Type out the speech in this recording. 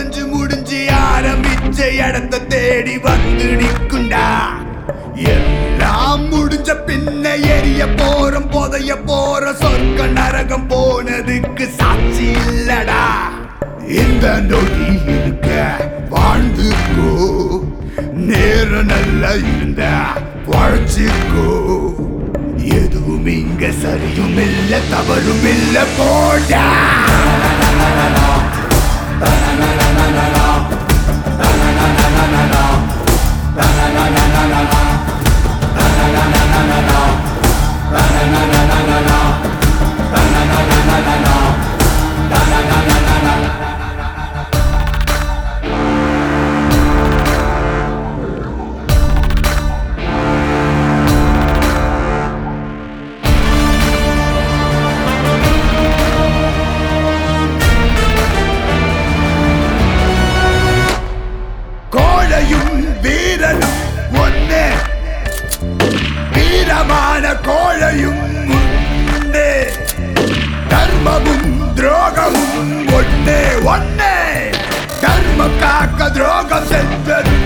உடஞ்சு முடிஞ்சு ஆரம்பிச்ச இடத்த தேடி வந்து நிக்குண்டா எல்லாம் முடிஞ்ச பின்ன எரிய போறோம் புதைய போற சொர்க்க நரகம் போனதுக்கு சாட்சி இல்லடா இந்த நொடி இருக்க வாழ்ந்துக்கோ நேரம் நல்லா இருந்த வாழ்ச்சிக்கோ எதுவும் இங்க சரியும் இல்ல தவறும் இல்ல போடா கோழையும் வீரனும் ஒன்னே வீரமான கோழையும் உண்டே தர்மமும் துரோகமும் ஒன்னே ஒன்னே தர்மம் காக்க துரோகம் செஞ்சது